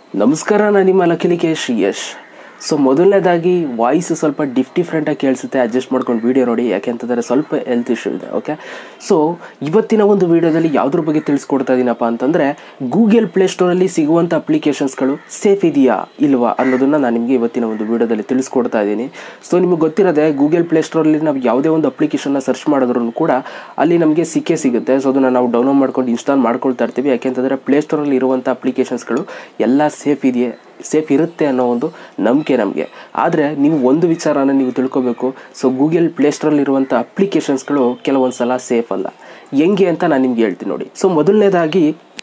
ನಮಸ್ಕಾರ ನಾನು ನಿಮ್ಮ ಲಕಿಲಿಕೇಶ್ ಯಶ್ ಸೊ ಮೊದಲನೇದಾಗಿ ವಾಯ್ಸ್ ಸ್ವಲ್ಪ ಡಿಫ್ ಡಿಫ್ರೆಂಟಾಗಿ ಕೇಳಿಸುತ್ತೆ ಅಡ್ಜಸ್ಟ್ ಮಾಡ್ಕೊಂಡು ವೀಡಿಯೋ ನೋಡಿ ಯಾಕೆಂತಂದರೆ ಸ್ವಲ್ಪ ಹೆಲ್ತ್ ಇಶ್ಯೂ ಇದೆ ಓಕೆ ಸೊ ಇವತ್ತಿನ ಒಂದು ವೀಡಿಯೋದಲ್ಲಿ ಯಾವುದ್ರ ಬಗ್ಗೆ ತಿಳಿಸ್ಕೊಡ್ತಾ ಇದ್ದೀನಪ್ಪ ಅಂತಂದರೆ ಗೂಗಲ್ ಪ್ಲೇಸ್ಟೋರಲ್ಲಿ ಸಿಗುವಂಥ ಅಪ್ಲಿಕೇಶನ್ಸ್ಗಳು ಸೇಫ್ ಇದೆಯಾ ಇಲ್ವಾ ಅನ್ನೋದನ್ನು ನಾನು ನಿಮಗೆ ಇವತ್ತಿನ ಒಂದು ವೀಡಿಯೋದಲ್ಲಿ ತಿಳಿಸ್ಕೊಡ್ತಾ ಇದ್ದೀನಿ ಸೊ ನಿಮಗೆ ಗೊತ್ತಿರೋದೆ ಗೂಗಲ್ ಪ್ಲೇಸ್ಟೋರಲ್ಲಿ ನಾವು ಯಾವುದೇ ಒಂದು ಅಪ್ಲಿಕೇಶನ್ನ ಸರ್ಚ್ ಮಾಡಿದ್ರು ಕೂಡ ಅಲ್ಲಿ ನಮಗೆ ಸಿಕ್ಕೇ ಸಿಗುತ್ತೆ ಸೊ ಅದನ್ನು ನಾವು ಡೌನ್ಲೋಡ್ ಮಾಡ್ಕೊಂಡು ಇನ್ಸ್ಟಾಲ್ ಮಾಡ್ಕೊಳ್ತಾ ಇರ್ತೀವಿ ಯಾಕೆಂತಂದರೆ ಪ್ಲೇಸ್ಟೋರಲ್ಲಿ ಇರುವಂಥ ಅಪ್ಲಿಕೇಶನ್ಸ್ಗಳು ಎಲ್ಲ ಸೇಫ್ ಇದೆಯೇ ಸೇಫ್ ಇರುತ್ತೆ ಅನ್ನೋ ಒಂದು ನಂಬಿಕೆ ನಮಗೆ ಆದರೆ ನೀವು ಒಂದು ವಿಚಾರನ ನೀವು ತಿಳ್ಕೊಬೇಕು ಸೊ ಗೂಗಲ್ ಪ್ಲೇಸ್ಟೋರಲ್ಲಿರುವಂಥ ಅಪ್ಲಿಕೇಶನ್ಸ್ಗಳು ಕೆಲವೊಂದು ಸಲ ಸೇಫ್ ಅಲ್ಲ ಹೆಂಗೆ ಅಂತ ನಾನು ನಿಮ್ಗೆ ಹೇಳ್ತೀನಿ ನೋಡಿ ಸೊ ಮೊದಲನೇದಾಗಿ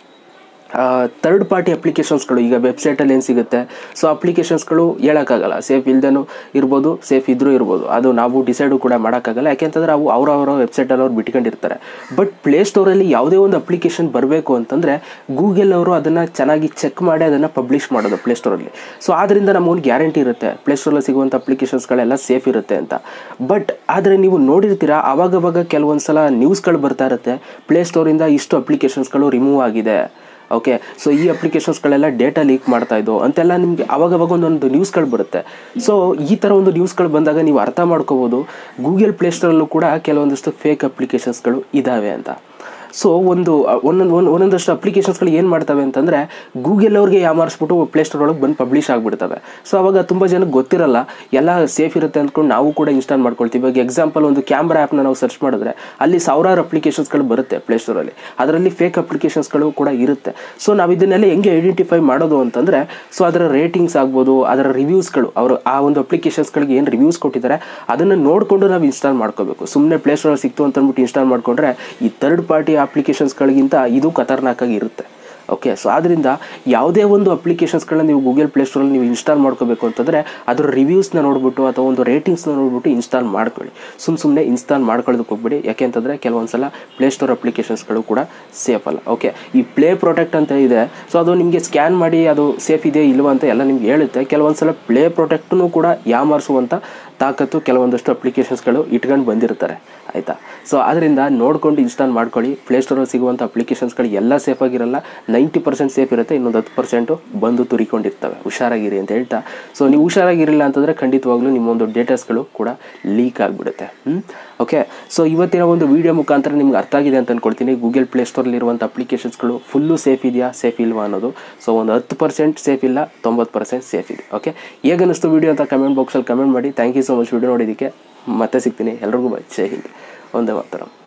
ಥರ್ಡ್ ಪಾರ್ಟಿ ಅಪ್ಲಿಕೇಶನ್ಸ್ಗಳು ಈಗ ವೆಬ್ಸೈಟಲ್ಲಿ ಏನು ಸಿಗುತ್ತೆ ಸೊ ಅಪ್ಲಿಕೇಶನ್ಸ್ಗಳು ಹೇಳೋಕ್ಕಾಗಲ್ಲ ಸೇಫ್ ಇಲ್ದೇನೂ ಇರ್ಬೋದು ಸೇಫ್ ಇದ್ರೂ ಇರ್ಬೋದು ಅದು ನಾವು ಡಿಸೈಡು ಕೂಡ ಮಾಡೋಕ್ಕಾಗಲ್ಲ ಯಾಕೆಂತಂದ್ರೆ ಅವು ಅವರವರ ವೆಬ್ಸೈಟಲ್ಲಿ ಅವ್ರು ಬಿಟ್ಕೊಂಡಿರ್ತಾರೆ ಬಟ್ ಪ್ಲೇಸ್ಟೋರಲ್ಲಿ ಯಾವುದೇ ಒಂದು ಅಪ್ಲಿಕೇಶನ್ ಬರಬೇಕು ಅಂತಂದರೆ ಗೂಗಲ್ ಅವರು ಅದನ್ನು ಚೆನ್ನಾಗಿ ಚೆಕ್ ಮಾಡಿ ಅದನ್ನು ಪಬ್ಲಿಷ್ ಮಾಡೋದು ಪ್ಲೇಸ್ಟೋರಲ್ಲಿ ಸೊ ಆದ್ದರಿಂದ ನಮಗೊಂದು ಗ್ಯಾರಂಟಿ ಇರುತ್ತೆ ಪ್ಲೇಸ್ಟೋರಲ್ಲಿ ಸಿಗುವಂಥ ಅಪ್ಲಿಕೇಶನ್ಸ್ಗಳೆಲ್ಲ ಸೇಫ್ ಇರುತ್ತೆ ಅಂತ ಬಟ್ ಆದರೆ ನೀವು ನೋಡಿರ್ತೀರಾ ಆವಾಗವಾಗ ಕೆಲವೊಂದು ಸಲ ನ್ಯೂಸ್ಗಳು ಬರ್ತಾ ಇರುತ್ತೆ ಪ್ಲೇಸ್ಟೋರಿಂದ ಇಷ್ಟು ಅಪ್ಲಿಕೇಶನ್ಸ್ಗಳು ರಿಮೂವ್ ಆಗಿದೆ ಓಕೆ ಸೊ ಈ ಅಪ್ಲಿಕೇಶನ್ಸ್ಗಳೆಲ್ಲ ಡೇಟಾ ಲೀಕ್ ಮಾಡ್ತಾ ಇದ್ದೋ ಅಂತೆಲ್ಲ ನಿಮಗೆ ಅವಾಗವಾಗ ಒಂದೊಂದು ನ್ಯೂಸ್ಗಳು ಬರುತ್ತೆ ಸೊ ಈ ಥರ ಒಂದು ನ್ಯೂಸ್ಗಳು ಬಂದಾಗ ನೀವು ಅರ್ಥ ಮಾಡ್ಕೋಬೋದು ಗೂಗಲ್ ಪ್ಲೇಸ್ಟೋರಲ್ಲೂ ಕೂಡ ಕೆಲವೊಂದಷ್ಟು ಫೇಕ್ ಅಪ್ಲಿಕೇಶನ್ಸ್ಗಳು ಇದ್ದಾವೆ ಅಂತ ಸೊ ಒಂದು ಒಂದೊಂದು ಒಂದು ಒಂದೊಂದಷ್ಟು ಅಪ್ಲಿಕೇಶನ್ಸ್ಗಳು ಏನು ಮಾಡ್ತವೆ ಅಂತಂದರೆ ಗೂಗಲ್ ಅವ್ರಿಗೆ ಯಾಮಾರಿಸ್ಬಿಟ್ಟು ಪ್ಲೇಸ್ಟೋರ್ ಒಳಗೆ ಬಂದು ಪಬ್ಲಿಷ್ ಆಗಿಬಿಡ್ತವೆ ಸೊ ಅವಾಗ ತುಂಬ ಜನಕ್ಕೆ ಗೊತ್ತಿರಲ್ಲ ಎಲ್ಲ ಸೇಫ್ ಇರುತ್ತೆ ಅಂದ್ಕೊಂಡು ನಾವು ಕೂಡ ಇನ್ಸ್ಟಾಲ್ ಮಾಡ್ಕೊಳ್ತೀವಿ ಇವಾಗ ಎಕ್ಸಾಂಪಲ್ ಒಂದು ಕ್ಯಾಮ್ರಾ ಆ್ಯಪ್ನ ನಾವು ಸರ್ಚ್ ಮಾಡಿದ್ರೆ ಅಲ್ಲಿ ಸಾವಿರಾರು ಅಪ್ಲಿಕೇಶನ್ಸ್ಗಳು ಬರುತ್ತೆ ಪ್ಲೇಸ್ಟೋರಲ್ಲಿ ಅದರಲ್ಲಿ ಫೇಕ್ ಅಪ್ಲಿಕೇಶನ್ಸ್ಗಳು ಕೂಡ ಇರುತ್ತೆ ಸೊ ನಾವು ಇದನ್ನೆಲ್ಲ ಹೆಂಗೆ ಐಡೆಂಟಿಫೈ ಮಾಡೋದು ಅಂತಂದರೆ ಸೊ ಅದರ ರೇಟಿಂಗ್ಸ್ ಆಗ್ಬೋದು ಅದರ ರಿವ್ಯೂಸ್ಗಳು ಅವರು ಆ ಒಂದು ಅಪ್ಲಿಕೇಶನ್ಸ್ಗಳಿಗೆ ಏನು ರಿವ್ಯೂಸ್ ಕೊಟ್ಟಿದ್ದಾರೆ ಅದನ್ನು ನೋಡಿಕೊಂಡು ನಾವು ಇನ್ಸ್ಟಾಲ್ ಮಾಡ್ಕೋಬೇಕು ಸುಮ್ಮನೆ ಪ್ಲೇಸ್ಟೋರಲ್ಲಿ ಸಿಕ್ತು ಅಂತ ಅಂದ್ಬಿಟ್ಟು ಇನ್ಸ್ಟಾಲ್ ಮಾಡಿಕೊಂಡ್ರೆ ಈ ಥರ್ಡ್ ಪಾರ್ಟಿ ಅಪ್ಲಿಕೇಶನ್ಸ್ಗಳಿಗಿಂತ ಇದು ಖತರ್ನಾಕಾಗಿ ಇರುತ್ತೆ ಓಕೆ ಸೊ ಆದ್ದರಿಂದ ಯಾವುದೇ ಒಂದು ಅಪ್ಲಿಕೇಶನ್ಸ್ಗಳನ್ನ ನೀವು ಗೂಗಲ್ ಪ್ಲೇಸ್ಟೋರಲ್ಲಿ ನೀವು ಇನ್ಸ್ಟಾಲ್ ಮಾಡ್ಕೋಬೇಕು ಅಂತಂದರೆ ಅದರ ರಿವ್ಯೂಸ್ನ ನೋಡಿಬಿಟ್ಟು ಅಥವಾ ಒಂದು ರೇಟಿಂಗ್ಸ್ನ ನೋಡಿಬಿಟ್ಟು ಇನ್ಸ್ಟಾಲ್ ಮಾಡ್ಕೊಳ್ಳಿ ಸುಮ್ಮ ಸುಮ್ಮನೆ ಇನ್ಸ್ಟಾಲ್ ಮಾಡ್ಕೊಳ್ಳೋದಕ್ಕೆ ಹೋಗ್ಬಿಡಿ ಯಾಕೆಂತಂದರೆ ಕೆಲವೊಂದು ಸಲ ಪ್ಲೇಸ್ಟೋರ್ ಅಪ್ಲಿಕೇಶನ್ಸ್ಗಳು ಕೂಡ ಸೇಫ್ ಅಲ್ಲ ಓಕೆ ಈ ಪ್ಲೇ ಪ್ರೊಟೆಕ್ಟ್ ಅಂತ ಇದೆ ಸೊ ಅದು ನಿಮಗೆ ಸ್ಕ್ಯಾನ್ ಮಾಡಿ ಅದು ಸೇಫ್ ಇದೆ ಇಲ್ವಾ ಅಂತ ಎಲ್ಲ ನಿಮ್ಗೆ ಹೇಳುತ್ತೆ ಕೆಲವೊಂದು ಸಲ ಪ್ಲೇ ಪ್ರೊಟೆಕ್ಟನ್ನು ಕೂಡ ಯಾಮಾರಿಸುವಂಥ ತಾಕತ್ತು ಕೆಲವೊಂದಷ್ಟು ಅಪ್ಲಿಕೇಶನ್ಸ್ಗಳು ಇಟ್ಕೊಂಡು ಬಂದಿರ್ತಾರೆ ಆಯಿತಾ ಸೊ ಅದರಿಂದ ನೋಡ್ಕೊಂಡು ಇನ್ಸ್ಟಾಲ್ ಮಾಡ್ಕೊಳ್ಳಿ ಪ್ಲೇಸ್ಟೋರಲ್ಲಿ ಸಿಗುವಂಥ ಅಪ್ಲಿಕೇಶನ್ಸ್ಗಳು ಎಲ್ಲ ಸೇಫ್ ಆಗಿರಲ್ಲ ನೈಂಟಿ ಪರ್ಸೆಂಟ್ ಸೇಫ್ ಇರುತ್ತೆ ಇನ್ನೊಂದು ಹತ್ತು ಪರ್ಸೆಂಟು ಬಂದು ತುರಿಕೊಂಡಿರ್ತವೆ ಹುಷಾರಾಗಿರಿ ಅಂತ ಹೇಳ್ತಾ ಸೊ ನೀವು ಹುಷಾರಾಗಿರಲಿಲ್ಲ ಅಂತಂದರೆ ಖಂಡಿತವಾಗ್ಲೂ ನಿಮ್ಮೊಂದು ಡೇಟಾಸ್ಗಳು ಕೂಡ ಲೀಕ್ ಆಗಿಬಿಡುತ್ತೆ ಹ್ಞೂ ಓಕೆ ಸೊ ಇವತ್ತಿನ ಒಂದು ವೀಡಿಯೋ ಮುಖಾಂತರ ನಿಮ್ಗೆ ಅರ್ಥ ಆಗಿದೆ ಅಂತ ಅಂದ್ಕೊಳ್ತೀನಿ ಗೂಗಲ್ ಪ್ಲೇಸ್ಟೋರಲ್ಲಿರುವಂಥ ಅಪ್ಲಿಕೇಶನ್ಸ್ಗಳು ಫುಲ್ಲು ಸೇಫ್ ಇದೆಯಾ ಸೇಫ್ ಇಲ್ವಾ ಅನ್ನೋದು ಸೊ ಒಂದು ಹತ್ತು ಪರ್ಸೆಂಟ್ ಸೇಫ್ ಇಲ್ಲ ತೊಂಬತ್ತು ಪರ್ಸೆಂಟ್ ಸೇಫ್ ಇದೆ ಓಕೆ ಹೇಗನ್ನಿಸ್ತು ವೀಡಿಯೋ ಅಂತ ಕಮೆಂಟ್ ಬಾಕ್ಸಲ್ಲಿ ಕಮೆಂಟ್ ಮಾಡಿ thank you so much video ನೋಡಿದ್ದಕ್ಕೆ ಮತ್ತೆ ಸಿಗ್ತೀನಿ ಎಲ್ರಿಗೂ ಬೈ ಜೈ ಹಿಂದ್ ಒಂದೇ ಮಾತರಂ